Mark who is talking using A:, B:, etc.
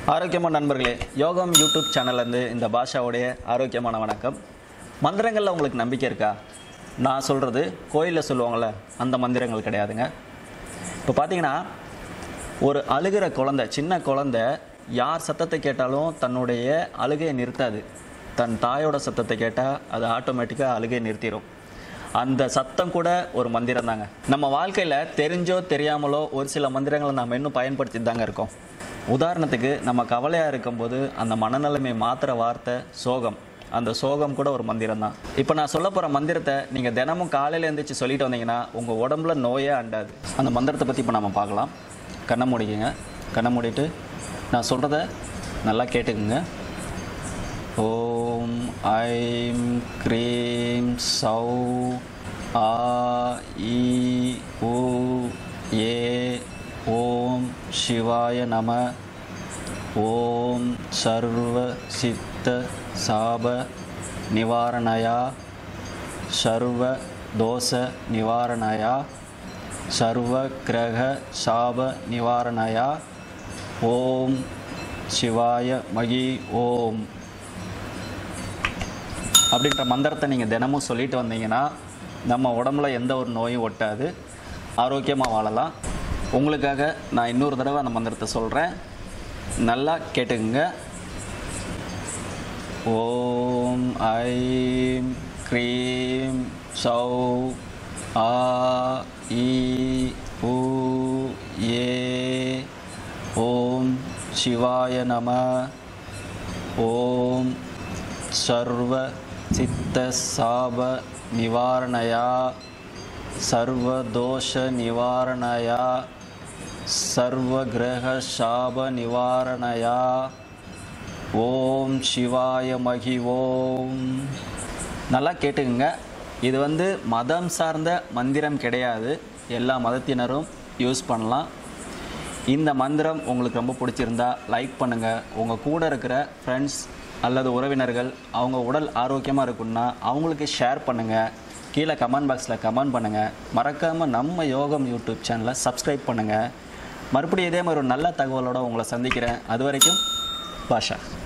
A: ஆரோக்கியமான நண்பர்களே யோகம் யூடியூப் சேனல்லேருந்து இந்த பாஷாவுடைய ஆரோக்கியமான வணக்கம் மந்திரங்களில் உங்களுக்கு நம்பிக்கை இருக்கா நான் சொல்கிறது கோயிலில் சொல்லுவாங்கள்ல அந்த மந்திரங்கள் கிடையாதுங்க இப்போ பார்த்தீங்கன்னா ஒரு அழுகிற குழந்தை சின்ன குழந்தை யார் சத்தத்தை கேட்டாலும் தன்னுடைய அழுகையை நிறுத்தாது தன் தாயோட சத்தத்தை கேட்டால் அது ஆட்டோமேட்டிக்காக அழுகையை நிறுத்திடும் அந்த சத்தம் கூட ஒரு மந்திரம் தாங்க நம்ம வாழ்க்கையில் தெரிஞ்சோ தெரியாமலோ ஒரு சில மந்திரங்களை நம்ம இன்னும் பயன்படுத்தி தாங்க இருக்கோம் உதாரணத்துக்கு நம்ம கவலையாக இருக்கும்போது அந்த மனநிலைமை மாத்திர வார்த்தை சோகம் அந்த சோகம் கூட ஒரு மந்திரம் தான் இப்போ நான் சொல்ல போகிற மந்திரத்தை நீங்கள் தினமும் காலையில் எழுந்திரிச்சு சொல்லிட்டு வந்தீங்கன்னா உங்கள் உடம்புல நோயே அண்டாது அந்த மந்திரத்தை பற்றி இப்போ நம்ம பார்க்கலாம் கண்ணை மூடிக்கங்க கண்ணை மூடிட்டு நான் சொல்கிறத நல்லா கேட்டுக்குங்க ஓம் ஐம் க்ரீம் சௌ ஆ இ உ ஏ ஓம் சிவாய நம ஓம் சர்வ சித்த சாப நிவாரணயா சர்வ தோஷ நிவாரணயா சர்வ கிரக சாப நிவாரணயா ஓம் சிவாய மகி ஓம் அப்படின்ற மந்திரத்தை நீங்கள் தினமும் சொல்லிட்டு வந்தீங்கன்னா நம்ம உடம்புல எந்த ஒரு நோயும் ஒட்டாது ஆரோக்கியமாக வாழலாம் உங்களுக்காக நான் இன்னொரு தடவை அந்த மந்திரத்தை சொல்கிறேன் நல்லா கேட்டுக்குங்க ஓம் ஐம் க்ரீம் சௌ ஆ இ உ ஏ ஓம் சிவாய நம ஓம் சர்வ சித்த சாப நிவாரணயா சர்வ தோஷ நிவாரணயா சர்வ கிரக சாப நிவாரணயா ஓம் சிவாய மகி ஓம் நல்லா கேட்டுக்குங்க இது வந்து மதம் சார்ந்த மந்திரம் கிடையாது எல்லா மதத்தினரும் யூஸ் பண்ணலாம் இந்த மந்திரம் உங்களுக்கு ரொம்ப பிடிச்சிருந்தா லைக் பண்ணுங்கள் உங்கள் கூட இருக்கிற ஃப்ரெண்ட்ஸ் அல்லது உறவினர்கள் அவங்க உடல் ஆரோக்கியமாக இருக்குன்னா அவங்களுக்கு ஷேர் பண்ணுங்கள் கீழே கமெண்ட் பாக்ஸில் கமெண்ட் பண்ணுங்கள் மறக்காமல் நம்ம யோகம் யூடியூப் சேனலை சப்ஸ்கிரைப் பண்ணுங்கள் மறுபடியும் இதே மாதிரி ஒரு நல்ல தகவலோடு உங்களை சந்திக்கிறேன் அது வரைக்கும் பாஷா